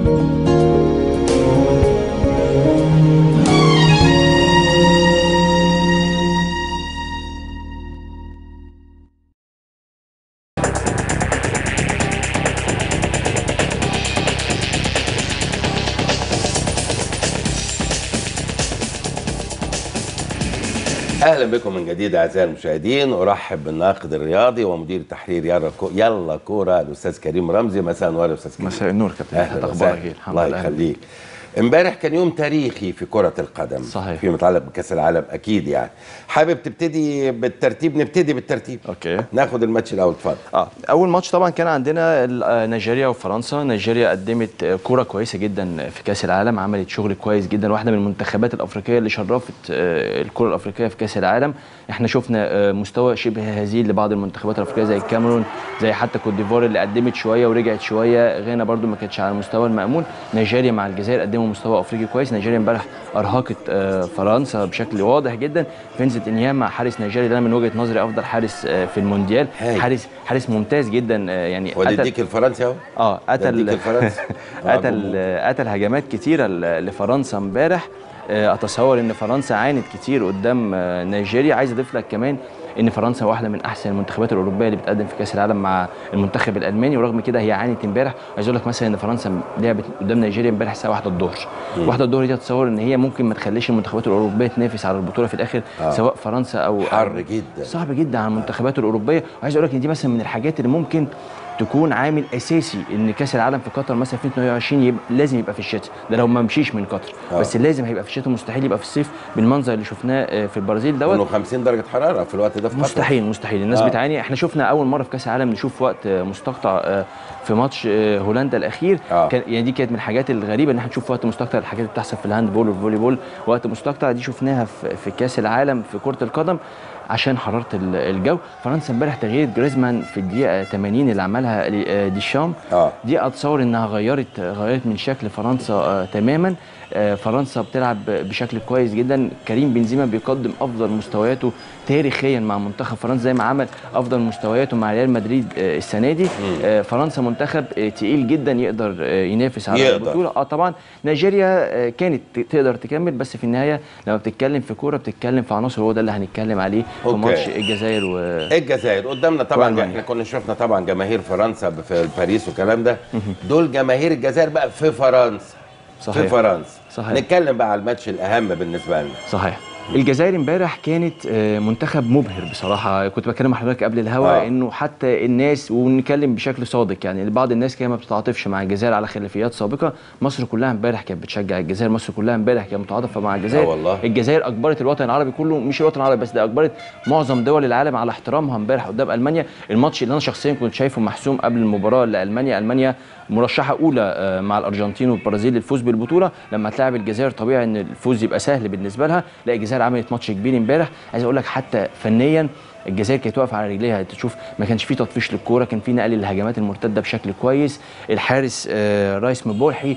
اهلا بكم من جديد اعزائي المشاهدين ارحب بالناقد الرياضي ومدير تحرير يلا كو- يلا كوره الاستاذ كريم رمزي مساء النور يا استاذ كريم مساء النور كابتن اهلا اخبارك وسهلا ايه الحمد الله لله يخليك امبارح كان يوم تاريخي في كرة القدم صحيح. فيما يتعلق بكأس العالم أكيد يعني حابب تبتدي بالترتيب نبتدي بالترتيب اوكي ناخد الماتش الأول اتفضل اه اول ماتش طبعا كان عندنا ال- آه، نيجيريا وفرنسا نيجيريا قدمت آه، كوره كويسه جدا في كاس العالم عملت شغل كويس جدا واحده من المنتخبات الافريقيه اللي شرفت آه، الكره الافريقيه في كاس العالم احنا شفنا آه، مستوى شبه هزيل لبعض المنتخبات الافريقيه زي الكاميرون زي حتى كوت ديفوار اللي قدمت شويه ورجعت شويه غانا برده ما كانتش على المستوى المامول نيجيريا مع الجزائر قدموا مستوى افريقي كويس نيجيريا امبارح ارهقت آه، فرنسا بشكل واضح جدا فينزنت انيام مع حارس نيجيريا ده من وجهه نظري افضل حارس آه، في المونديال هاي. حارس حارس ممتاز جدا آه، يعني ودي قتل- اديك الفرنسي اهو اه ده اديك قتل الفرنسي آه، قتل جمهور. قتل هجمات كتيره ل- لفرنسا امبارح آه، اتصور ان فرنسا عانت كتير قدام آه، نيجيريا عايز اضيف لك كمان ان فرنسا واحده من احسن المنتخبات الاوروبيه اللي بتقدم في كاس العالم مع المنتخب الالماني ورغم كده هي عانت امبارح عايز اقول لك مثلا ان فرنسا لعبت قدام نيجيريا امبارح الساعه 1 الظهر 1 الظهر دي اتصور ان هي ممكن ما تخليش المنتخبات الاوروبيه تنافس على البطوله في الاخر آه. سواء فرنسا او حر جدا صعب جدا على المنتخبات الاوروبيه وعايز اقول لك ان دي مثلا من الحاجات اللي ممكن تكون عامل اساسي ان كاس العالم في قطر مثلا في 2022 يبقى لازم يبقى في الشتاء ده لو ما مشيش من قطر آه. بس لازم هيبقى في الشتاء مستحيل يبقى في الصيف بالمنظر اللي شفناه آه، في البرازيل دوت انه 50 درجة حرارة في الوقت ده في قطر. مستحيل مستحيل الناس آه. بتعاني احنا شفنا اول مره في كاس العالم نشوف وقت آه، مستقطع آه، في ماتش آه، هولندا الاخير آه. كان يعني دي كانت من الحاجات الغريبه ان احنا نشوف وقت مستقطع الحاجات اللي بتحصل في الهاند بول والفولي بول وقت مستقطع دي شفناها في, في كاس العالم في كره القدم عشان حراره ال- الجو فرنسا امبارح تغيير جريزمان في الدقيقه 80 اللي عملها ل- آه، ديشام اه دي اتصور انها غيرت غيرت من شكل فرنسا آه تماما آه فرنسا بتلعب بشكل كويس جدا كريم بنزيما بيقدم افضل مستوياته تاريخيا مع منتخب فرنسا زي ما عمل افضل مستوياته مع ريال مدريد آه السنه دي آه فرنسا منتخب آه تقيل جدا يقدر آه ينافس على يقدر. البطوله اه طبعا نيجيريا آه كانت ت- تقدر تكمل بس في النهايه لما بتتكلم في كوره بتتكلم في عناصر هو ده اللي هنتكلم عليه في أوكي. ماتش الجزائر و الجزائر قدامنا طبعا وألمانيا. احنا كنا شفنا طبعا جماهير فرنسا في باريس والكلام ده دول جماهير الجزائر بقى في فرنسا في صحيح فرنسا صحيح. نتكلم بقى على الماتش الاهم بالنسبه لنا صحيح الجزائر امبارح كانت آه، منتخب مبهر بصراحه كنت بكلم مع حضرتك قبل الهوا آه. آه. انه حتى الناس ونتكلم بشكل صادق يعني بعض الناس كده ما بتتعاطفش مع الجزائر على خلفيات سابقه مصر كلها امبارح كانت بتشجع الجزائر مصر كلها امبارح كانت متعاطفه مع الجزائر آه والله. الجزائر اجبرت الوطن العربي كله مش الوطن العربي بس ده اجبرت معظم دول العالم على احترامها امبارح قدام المانيا الماتش اللي انا شخصيا كنت شايفه محسوم قبل المباراه لالمانيا المانيا مرشحه اولى آه، مع الارجنتين والبرازيل للفوز بالبطوله لما تلاعب الجزائر طبيعي ان الفوز يبقى سهل بالنسبه لها لا الجزائر عملت ماتش كبير امبارح عايز اقول لك حتى فنيا الجزائر كانت واقفه على رجليها تشوف ما كانش في تطفيش للكوره كان في نقل للهجمات المرتده بشكل كويس الحارس آه، رايس مبوحي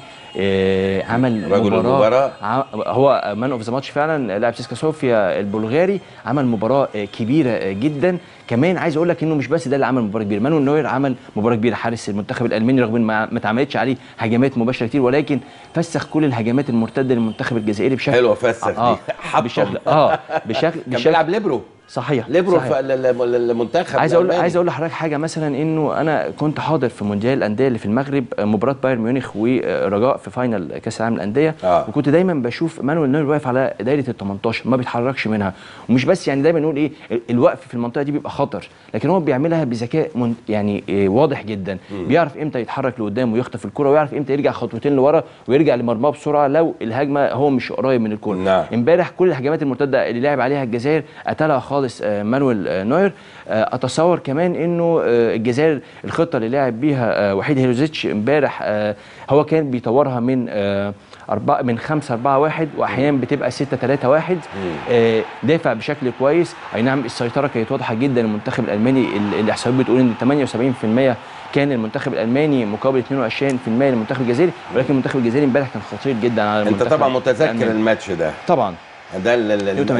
آه، عمل رجل المباراة. ع- هو مان اوف ذا ماتش فعلا لاعب سيسكا صوفيا البلغاري عمل مباراه آه، كبيره آه، جدا كمان عايز اقول لك انه مش بس ده اللي عمل مباراه كبيره مانويل نوير عمل مباراه كبيره حارس المنتخب الالماني رغم ان ما ما اتعملتش عليه هجمات مباشره كتير ولكن فسخ كل الهجمات المرتده للمنتخب الجزائري بشكل حلوه فسخ اه دي حطم. بشكل اه بشكل كان بشكل بيلعب ليبرو صحيح ليبرو صحيح. الف- ل- ل- المنتخب عايز اقول الألماني. عايز اقول لحضرتك حاجه مثلا انه انا كنت حاضر في مونديال الانديه اللي في المغرب آه، مباراه بايرن ميونخ ورجاء في فاينل كاس العالم للانديه آه. وكنت دايما بشوف مانويل نوير واقف على دايره ال 18 ما بيتحركش منها ومش بس يعني دايما نقول ايه ال- الوقف في المنطقه دي بيبقى خطر لكن هو بيعملها بذكاء من يعني إيه واضح جدا بيعرف امتى يتحرك لقدام ويخطف الكره ويعرف امتى يرجع خطوتين لورا ويرجع لمرماه بسرعه لو الهجمه هو مش قريب من الكره نعم. امبارح كل الهجمات المرتده اللي لعب عليها الجزائر قتلها خالص آه، مانويل آه، نوير آه، اتصور كمان انه آه، الجزائر الخطه اللي لعب بيها آه، وحيد هيلوزيتش امبارح آه، هو كان بيطورها من آه، أربعة من 5 4 1 واحيانا بتبقى 6 3 1 آه، دافع بشكل كويس اي نعم السيطره كانت واضحه جدا المنتخب الالماني ال- الاحصائيات بتقول ان 78% كان المنتخب الالماني مقابل 22% للمنتخب الجزائري ولكن المنتخب الجزائري امبارح كان خطير جدا على انت المنتخب طبعا متذكر الألماني. الماتش ده طبعا ده ال- ال- ال- 82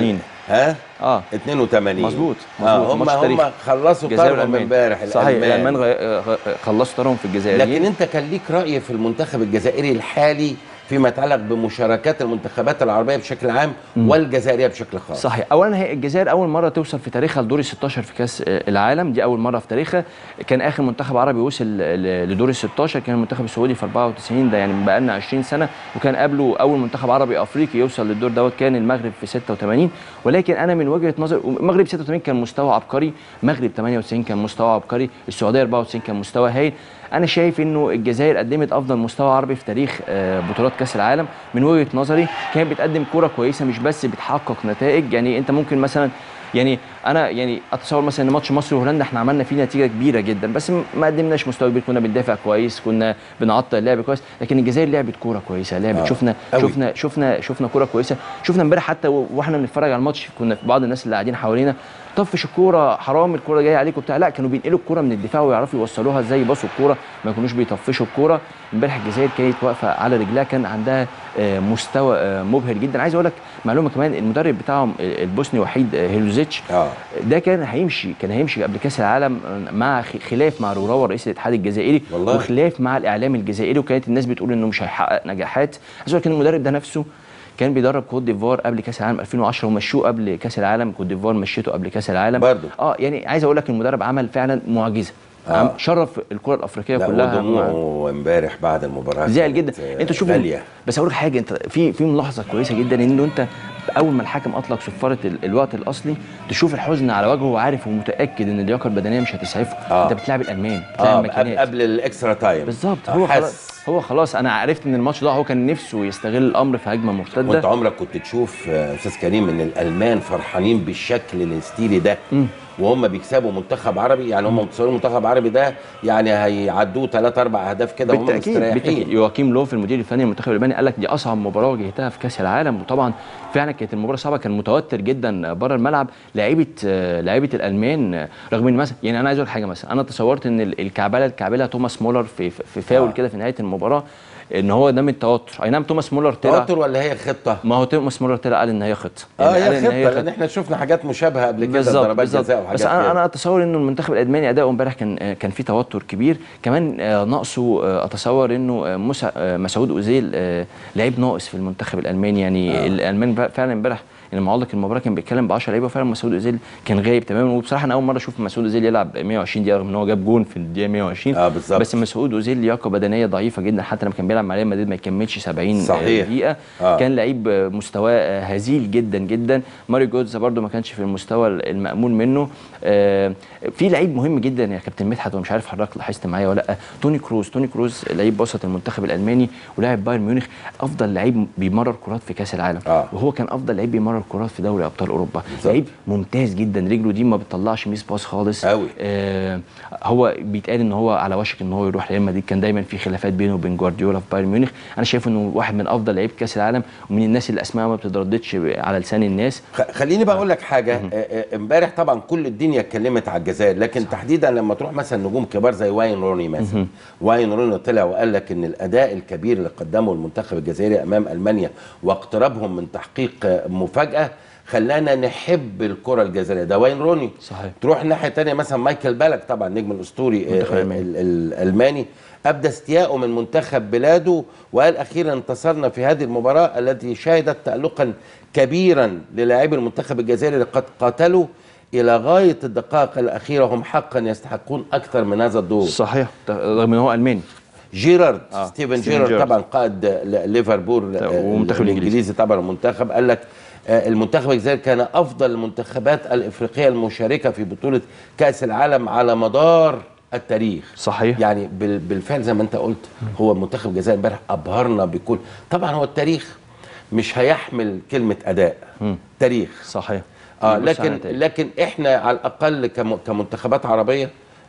ها اه 82 مظبوط اه مظبوط. هم ماتش هم تاريخي. خلصوا الجزائر طارهم والألمان. امبارح صحيح الألمان. الالمان غ- غ- خلصوا طارهم في الجزائريين لكن انت كان ليك راي في المنتخب الجزائري الحالي فيما يتعلق بمشاركات المنتخبات العربيه بشكل عام والجزائريه بشكل خاص صحيح اولا هي الجزائر اول مره توصل في تاريخها لدور ال 16 في كاس آه، العالم دي اول مره في تاريخها كان اخر منتخب عربي وصل ل- لدور ال 16 كان المنتخب السعودي في 94 ده يعني بقى لنا 20 سنه وكان قبله اول منتخب عربي افريقي يوصل للدور دوت كان المغرب في 86 ولكن انا من وجهه نظر المغرب 86 كان مستوى عبقري المغرب 98 كان مستوى عبقري السعوديه 94 كان مستوى هايل انا شايف انه الجزائر قدمت افضل مستوى عربي في تاريخ آه، بطولات كاس العالم من وجهه نظري كانت بتقدم كوره كويسه مش بس بتحقق نتائج يعني انت ممكن مثلا يعني انا يعني اتصور مثلا ان ماتش مصر وهولندا احنا عملنا فيه نتيجه كبيره جدا بس م- ما قدمناش مستوى كبير كنا بندافع كويس كنا بنعطل اللعب كويس لكن الجزائر لعبت كوره كويسه لعبت آه، شفنا أوي. شفنا شفنا شفنا كوره كويسه شفنا امبارح حتى و- واحنا بنتفرج على الماتش كنا في بعض الناس اللي قاعدين حوالينا طفش الكوره حرام الكوره جايه عليك وبتاع لا كانوا بينقلوا الكوره من الدفاع ويعرفوا يوصلوها ازاي يباصوا الكوره ما يكونوش بيطفشوا الكوره امبارح الجزائر كانت واقفه على رجلها كان عندها آه، مستوى آه، مبهر جدا عايز اقول لك معلومه كمان المدرب بتاعهم آه، البوسني وحيد آه، هيلوزيتش اه ده كان هيمشي كان هيمشي قبل كاس العالم مع خ- خلاف مع روراوا رئيس الاتحاد الجزائري والله. وخلاف مع الاعلام الجزائري وكانت الناس بتقول انه مش هيحقق نجاحات عايز اقول لك ان المدرب ده نفسه كان بيدرب كوت ديفوار قبل كاس العالم 2010 ومشوه قبل كاس العالم كوت ديفوار مشيته قبل كاس العالم برضه. اه يعني عايز اقول لك المدرب عمل فعلا معجزه آه. عم شرف الكره الافريقيه لا كلها مع- ودموعه امبارح بعد المباراه زعل كانت، جدا آه، انت شوف غاليه بس اقول لك حاجه انت في في ملاحظه كويسه جدا انه انت اول ما الحكم اطلق صفاره ال- الوقت الاصلي تشوف الحزن على وجهه وعارف ومتاكد ان اللياقه البدنيه مش هتسعفه آه. انت بتلعب الالمان اه بتلعب قبل, الماكينات قبل الاكسترا تايم بالظبط آه، هو حس. خلاص هو خلاص انا عرفت ان الماتش ضاع هو كان نفسه يستغل الامر في هجمه وانت مرتده عمرك كنت تشوف آه، استاذ كريم ان الالمان فرحانين بالشكل الهستيري ده وهم بيكسبوا منتخب عربي يعني هم متصورين منتخب عربي ده يعني هيعدوه ثلاث اربع اهداف كده وهم بالتاكيد بالتاكيد مستريحين يواكيم لوف المدير الفني للمنتخب الالماني قال لك دي اصعب مباراه واجهتها في كاس العالم وطبعا فعلا كانت المباراه صعبه كان متوتر جدا بره الملعب لعيبه آه، لعيبه الالمان آه، رغم ان مثلا يعني انا عايز اقول لك حاجه مثلا انا تصورت ان ال- الكعبله الكعبله توماس مولر في في فاول آه. كده في نهايه المباراه ان هو ده من التوتر اي نعم توماس مولر طلع توتر ولا هي خطه؟ ما هو توماس مولر طلع قال ان هي خطه اه يعني قال هي إن خطه لان احنا شفنا حاجات مشابهه قبل كده بالظبط ضربات بالظبط جزاء وحاجات بس انا كده. انا اتصور انه المنتخب الالماني اداؤه امبارح كان كان في توتر كبير كمان آه، ناقصه آه، اتصور انه آه، موسى آه، مسعود اوزيل آه، لعيب ناقص في المنتخب الالماني يعني آه. الالمان بقى- فعلا امبارح يعني معلق المباراه كان بيتكلم ب 10 لعيبه وفعلا مسعود اوزيل كان غايب تماما وبصراحه انا اول مره اشوف مسعود اوزيل يلعب 120 دقيقه رغم ان هو جاب جون في الدقيقه 120 اه بالظبط. بس مسعود اوزيل لياقه بدنيه ضعيفه جدا حتى لما كان بيلعب مع ريال مدريد ما يكملش 70 صحيح. دقيقه آه. كان لعيب آه، مستواه آه، هزيل جدا جدا ماريو جوتزا برده ما كانش في المستوى المأمول منه آه، في لعيب مهم جدا يا كابتن مدحت ومش عارف حضرتك لاحظت معايا ولا لا توني كروز توني كروز لعيب وسط المنتخب الالماني ولاعب بايرن ميونخ افضل لعيب بيمرر كرات في كاس العالم آه. وهو كان افضل لعيب بيمرر كرات في دوري ابطال اوروبا بالظبط. لعيب ممتاز جدا رجله دي ما بتطلعش ميس باس خالص أوي. آه هو بيتقال ان هو على وشك ان هو يروح ريال مدريد كان دايما في خلافات بينه وبين جوارديولا في بايرن ميونخ انا شايف انه واحد من افضل لعيبه كاس العالم ومن الناس اللي اسمائها ما بتترددش على لسان الناس خ- خليني بقى اقول لك حاجه آه، آه، امبارح طبعا كل الدنيا اتكلمت على الجزائر لكن تحديدا لما تروح مثلا نجوم كبار زي واين روني مثلا واين روني طلع وقال لك ان الاداء الكبير اللي قدمه المنتخب الجزائري امام المانيا واقترابهم من تحقيق آه، مفاجاه خلانا نحب الكره الجزائريه ده واين روني صحيح. تروح الناحيه الثانيه مثلا مايكل بالك طبعا النجم الاسطوري آه، المنتخب آه، الألماني. ال- ال- الالماني ابدى استياءه من منتخب بلاده وقال اخيرا انتصرنا في هذه المباراه التي شهدت تالقا كبيرا للاعبي المنتخب الجزائري لقد قاتلوا الى غايه الدقائق الاخيره هم حقا يستحقون اكثر من هذا الدور صحيح رغم ان هو الماني جيرارد آه، ستيفن ستيفن جيرارد جيرارد. طبعا قائد ل- ليفربول طب، آه، ومنتخب الإنجليزي. الانجليزي طبعا المنتخب قال لك آه، المنتخب الجزائري كان افضل المنتخبات الافريقيه المشاركه في بطوله كاس العالم على مدار التاريخ صحيح يعني بال- بالفعل زي ما انت قلت هو منتخب الجزائر امبارح ابهرنا بكل طبعا هو التاريخ مش هيحمل كلمه اداء تاريخ صحيح اه بيبص على لكن نتائج. لكن احنا على الاقل كم- كمنتخبات عربيه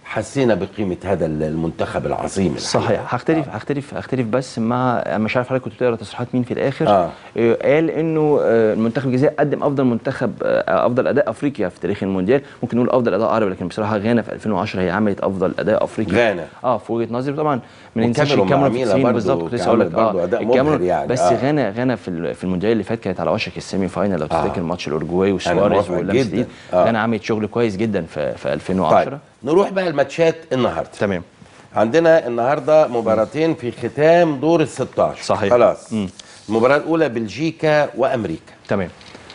حسينا بقيمه هذا المنتخب العظيم الحقيقة. صحيح هختلف هختلف هختلف بس مع أنا مش عارف حضرتك كنت بتقرا تصريحات مين في الاخر آه. آه، قال انه آه، المنتخب الجزائري قدم افضل منتخب آه، افضل اداء افريقيا في تاريخ المونديال ممكن نقول افضل اداء عربي لكن بصراحه غانا في 2010 هي عملت افضل اداء افريقي غانا. اه في وجهه نظري طبعا ما ننساش والكاميرون مع الكاميرون في ميلا 90 برضو بالظبط كنت لسه هقول لك عملت برضو أداء مبهر الكاميرون يعني، بس آه. غانا غانا في ال- في المونديال اللي فات كانت على وشك السيمي فاينل لو آه. تفتكر ماتش الاورجواي وسواريز موافق ولمس جداً. ايد آه. غانا عملت شغل كويس جدا في في 2010 طيب نروح بقى الماتشات النهارده تمام عندنا النهارده مباراتين في ختام دور ال 16 صحيح. خلاص مم. المباراه الاولى بلجيكا وامريكا تمام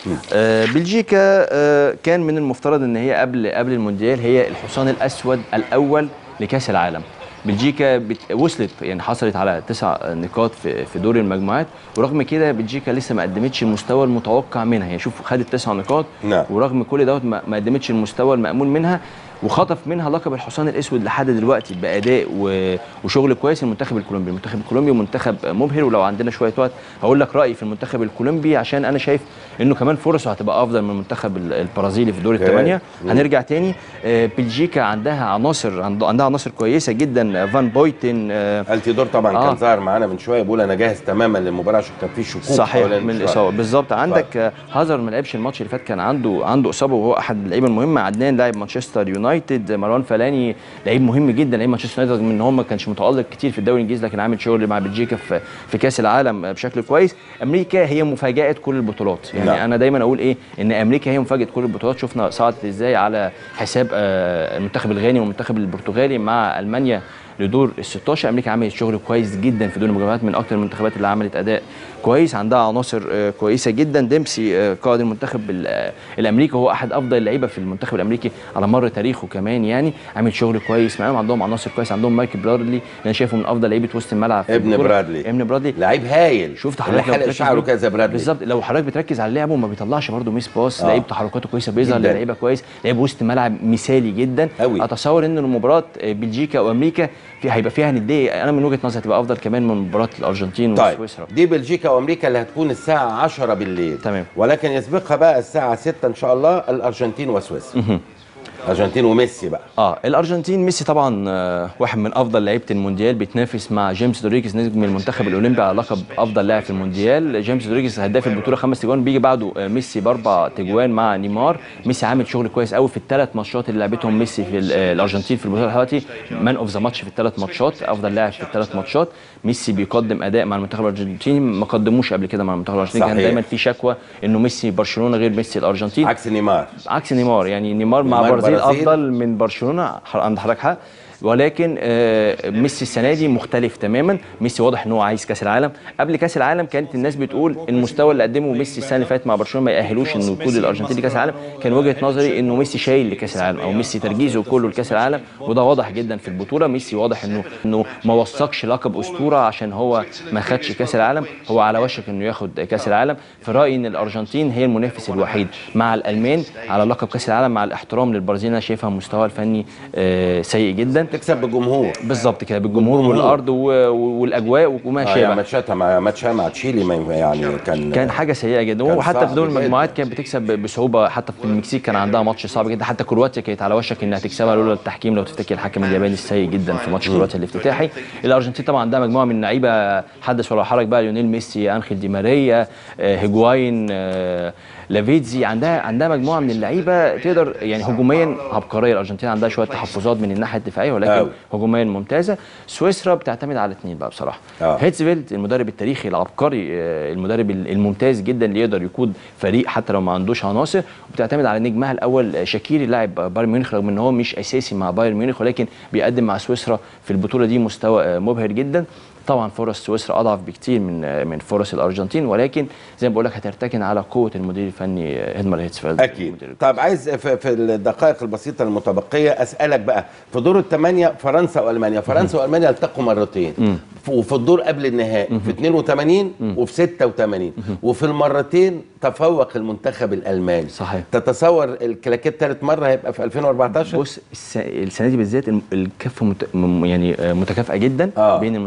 آه بلجيكا آه كان من المفترض ان هي قبل قبل المونديال هي الحصان الاسود الاول لكاس العالم بلجيكا بت... وصلت يعني حصلت على تسع نقاط في في دور المجموعات ورغم كده بلجيكا لسه ما قدمتش المستوى المتوقع منها هي شوف خدت تسع نقاط نعم. ورغم كل دوت ما ما قدمتش المستوى المأمول منها وخطف منها لقب الحصان الاسود لحد دلوقتي باداء و... وشغل كويس المنتخب الكولومبي المنتخب الكولومبي منتخب مبهر ولو عندنا شويه وقت هقول لك رايي في المنتخب الكولومبي عشان انا شايف انه كمان فرصه هتبقى افضل من المنتخب ال- البرازيلي في دور أوكي. الثمانيه مم. هنرجع تاني آه، بلجيكا عندها عناصر عند- عندها عناصر كويسه جدا آه، فان بويتن آه، التيدور طبعا آه. كان ظاهر معانا من شويه بيقول انا جاهز تماما للمباراه عشان كان في شكوك صحيح حوالين من المشوار. الاصابه بالظبط عندك آه، هازارد ما لعبش الماتش اللي فات كان عنده عنده اصابه وهو احد اللعيبه المهمه عدنان لاعب مانشستر يونايتد مروان فلاني لعيب مهم جدا لعيب مانشستر يونايتد رغم ان هو ما كانش متالق كتير في الدوري الانجليزي لكن عامل شغل مع بلجيكا في في كاس العالم آه، بشكل كويس امريكا هي مفاجاه كل البطولات يعني نعم. انا دايما اقول ايه ان امريكا هي مفاجاه كل البطولات شفنا صعدت ازاي على حساب آه، المنتخب الغاني والمنتخب البرتغالي مع المانيا لدور ال 16 امريكا عملت شغل كويس جدا في دور المجموعات من اكثر المنتخبات اللي عملت اداء كويس عندها عناصر آه، كويسه جدا ديمسي آه، قائد المنتخب ال- آه، الامريكي هو احد افضل اللعيبه في المنتخب الامريكي على مر تاريخه كمان يعني عامل شغل كويس معاهم عندهم عناصر كويس عندهم مايك برادلي انا شايفه من افضل لعيبه وسط الملعب في ابن البطولة. برادلي. ابن برادلي لعيب هايل شفت اللي حضرتك لو حلق بتركز شعره بيه- كده زي برادلي بالظبط لو حضرتك بتركز على لعبه ما بيطلعش برده ميس باس آه. لعيب تحركاته كويسه بيظهر جداً. للعيبه كويس لعيب وسط ملعب مثالي جدا أوي. اتصور ان المباراه بلجيكا وامريكا في هيبقى فيها نديه انا من وجهه نظري هتبقى افضل كمان من مباراه الارجنتين طيب وسويسرا دي بلجيكا وامريكا اللي هتكون الساعه 10 بالليل تمام. ولكن يسبقها بقى الساعه 6 ان شاء الله الارجنتين وسويسرا الارجنتين وميسي بقى اه الارجنتين ميسي طبعا آه، واحد من افضل لعيبه المونديال بيتنافس مع جيمس رودريجيز نجم المنتخب الاولمبي على لقب افضل لاعب في المونديال جيمس رودريجيز هداف البطوله خمس تجوان بيجي بعده آه، ميسي باربع تجوان مع نيمار ميسي عامل شغل كويس قوي في الثلاث ماتشات اللي لعبتهم ميسي في ال- آه، الارجنتين في البطوله دلوقتي مان اوف ذا ماتش في الثلاث ماتشات افضل لاعب في الثلاث ماتشات ميسي بيقدم اداء مع المنتخب الارجنتيني ما قدموش قبل كده مع المنتخب الارجنتيني كان صحيح. دايما في شكوى انه ميسي برشلونه غير ميسي الارجنتين عكس نيمار عكس نيمار يعني نيمار مع نيمار برازيل برازيل. افضل من برشلونه ح- عند حضرتك حق ولكن آه، ميسي السنه دي مختلف تماما ميسي واضح ان هو عايز كاس العالم قبل كاس العالم كانت الناس بتقول المستوى اللي قدمه ميسي السنه اللي فاتت مع برشلونه ما يأهلوش انه يقود الارجنتين لكاس العالم كان وجهه نظري انه ميسي شايل لكاس العالم او ميسي تركيزه كله لكاس العالم وده واضح جدا في البطوله ميسي واضح انه انه ما وثقش لقب اسطوره عشان هو ما خدش كاس العالم هو على وشك انه ياخد كاس العالم في رايي ان الارجنتين هي المنافس الوحيد مع الالمان على لقب كاس العالم مع الاحترام للبرازيل انا شايفها مستوى الفني آه، سيء جدا تكسب بالجمهور بالظبط كده بالجمهور والارض و- و- والاجواء وما آه شابه يعني ماتشاتها مع ماتشها مع تشيلي ما ينفع- يعني كان كان حاجه سيئه جدا كان وحتى صعب في دور جداً. المجموعات كانت بتكسب بصعوبه حتى في المكسيك كان عندها ماتش صعب جدا حتى كرواتيا كانت على وشك انها تكسبها لولا التحكيم لو تفتكر الحكم الياباني السيء جدا في ماتش كرواتيا الافتتاحي الارجنتين طبعا عندها مجموعه من اللعيبه حدث ولا حرج بقى ليونيل ميسي انخيل دي ماريا آه، هيجواين آه، لافيتزي عندها عندها مجموعه من اللعيبه تقدر يعني هجوميا عبقريه الارجنتين عندها شويه تحفظات من الناحيه الدفاعيه ولكن أوي. هجوميا ممتازه سويسرا بتعتمد على اثنين بقى بصراحه آه. هيتزفيلد المدرب التاريخي العبقري آه، المدرب الممتاز جدا اللي يقدر يقود فريق حتى لو ما عندوش عناصر وبتعتمد على نجمها الاول آه، شاكيري لاعب بايرن ميونخ رغم ان هو مش اساسي مع بايرن ميونخ ولكن بيقدم مع سويسرا في البطوله دي مستوى آه، مبهر جدا طبعا فرص سويسرا اضعف بكتير من آه، من فرص الارجنتين ولكن زي ما بقول لك هترتكن على قوه المدير الفني آه، هيدمر هيتزفيلد اكيد المدير طب عايز في, في الدقائق البسيطه المتبقيه اسالك بقى في دور الثمانيه فرنسا والمانيا فرنسا والمانيا التقوا مرتين ف- وفي الدور قبل النهائي في 82 وفي 86 وفي المرتين تفوق المنتخب الالماني صحيح. تتصور الكلاكيت ثالث مره هيبقى في 2014 بص الس- السنه دي بالذات الم- الكفه مت... م- يعني آه، متكافئه جدا آه. بين المنتخب الالماني والفرنسي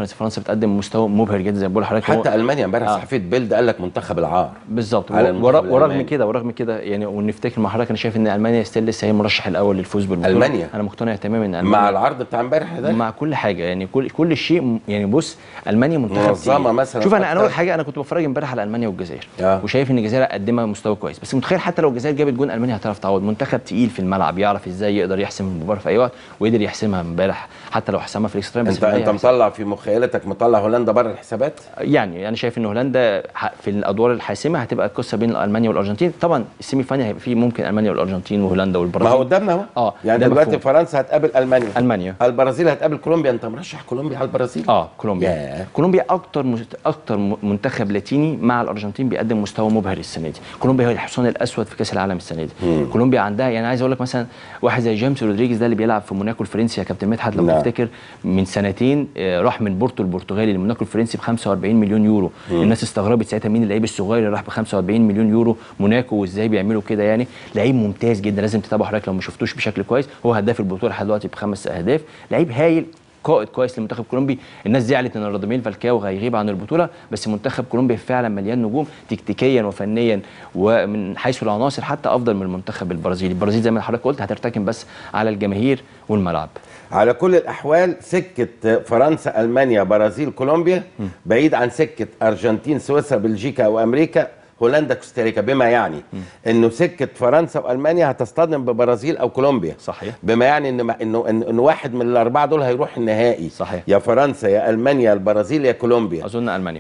بس فرنسا بتقدم مستوى مبهر جدا زي ما بقول لحضرتك هو- حتى المانيا امبارح آه. صحفيه بيلد قال لك منتخب العار بالظبط على ور- المنتخب ور- ورغم الألماني. كده ورغم كده يعني ونفتكر مع حضرتك انا شايف ان المانيا ستيل لسه هي المرشح الاول للفوز بالبطوله ألمانيا. انا مقتنع تماما ان المانيا مع العرض بتاع امبارح ده مع كل حاجه يعني كل كل شيء م- يعني بص المانيا منتخب منظمة تقيل. مثلاً شوف انا انا أكتر. اول حاجه انا كنت بتفرج امبارح على المانيا والجزائر آه. وشايف ان الجزائر قدمها مستوى كويس بس متخيل حتى لو الجزائر جابت جون المانيا هتعرف تعوض منتخب تقيل في الملعب يعرف ازاي يقدر يحسم المباراه في اي وقت وقدر يحسمها امبارح حتى لو حسمها في الاكسترا تايم بس انت في النهاية انت مطلع في مخيلتك مطلع هولندا بره الحسابات يعني انا شايف ان هولندا ح- في الادوار الحاسمه هتبقى القصه بين المانيا والارجنتين طبعا السيمي فاينل هيبقى فيه ممكن المانيا والارجنتين وهولندا ما هو والبرازيل قدامنا اهو اه يعني ده دلوقتي مفهوم. فرنسا هتقابل المانيا المانيا البرازيل هتقابل كولومبيا انت مرشح كولومبيا على البرازيل اه كولومبيا ياه. كولومبيا اكتر مست... اكتر م- منتخب لاتيني مع الارجنتين بيقدم مستوى مبهر السنه دي كولومبيا هي الحصان الاسود في كاس العالم السنه دي كولومبيا عندها يعني عايز اقول لك مثلا واحد زي جيمس رودريجيز ده اللي بيلعب في موناكو الفرنسي يا كابتن مدحت لو نعم. تفتكر من سنتين آه، راح من بورتو البرتغالي لموناكو الفرنسي ب 45 مليون يورو الناس استغربت ساعتها مين اللعيب الصغير اللي راح ب 45 مليون يورو موناكو وازاي بيعملوا كده يعني لعيب ممتاز جدا لازم تتابعه حضرتك لو ما شفتوش بشكل كويس هو هداف البطوله لحد دلوقتي بخمس اهداف لعيب هايل قائد كويس للمنتخب الكولومبي الناس زعلت ان راداميل فالكاو هيغيب عن البطوله بس منتخب كولومبيا فعلا مليان نجوم تكتيكيا وفنيا ومن حيث العناصر حتى افضل من المنتخب البرازيلي البرازيل زي ما حضرتك قلت هترتكن بس على الجماهير والملعب على كل الاحوال سكه فرنسا المانيا برازيل كولومبيا بعيد عن سكه ارجنتين سويسرا بلجيكا وامريكا هولندا كوستاريكا بما يعني انه سكه فرنسا والمانيا هتصطدم ببرازيل او كولومبيا صحيح. بما يعني ان انه إن- إن واحد من الاربعه دول هيروح النهائي صحيح. يا فرنسا يا المانيا يا البرازيل يا كولومبيا اظن المانيا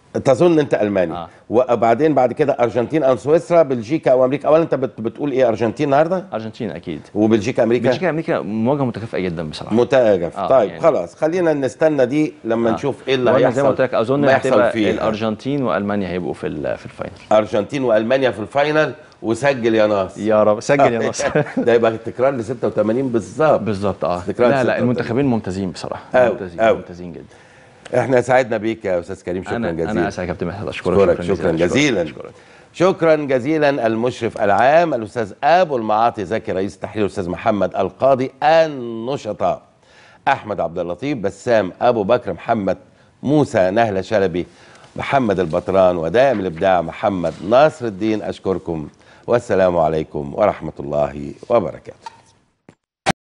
تظن انت المانيا آه. وبعدين بعد كده ارجنتين او سويسرا بلجيكا او امريكا اولا انت بت- بتقول ايه ارجنتين النهارده ارجنتين اكيد وبلجيكا امريكا بلجيكا امريكا مواجهه متكافئه جدا بصراحه متاجف آه، طيب يعني- خلاص خلينا نستنى دي لما آه. نشوف ايه اللي وأنا هيحصل زي ما قلت لك اظن ما يحصل هتبقى فيه الارجنتين والمانيا هيبقوا في ال- في الفاينل ارجنتين والمانيا في الفاينل وسجل يا ناصر يا رب سجل يا ناصر ده يبقى تكرار ل 86 بالظبط بالظبط اه استقرار لا لا 86. المنتخبين ممتازين بصراحه أوي، ممتازين أوي. ممتازين جدا احنا سعدنا بيك يا استاذ كريم شكرا انا جزيلا انا اسف يا كابتن مدحت اشكرك شكرا شكرا جزيلا شكرا شكرا جزيلا المشرف العام الاستاذ ابو المعاطي زكي رئيس التحرير الاستاذ محمد القاضي النشطاء احمد عبد اللطيف بسام ابو بكر محمد موسى نهله شلبي محمد البطران ودائم الابداع محمد ناصر الدين اشكركم والسلام عليكم ورحمه الله وبركاته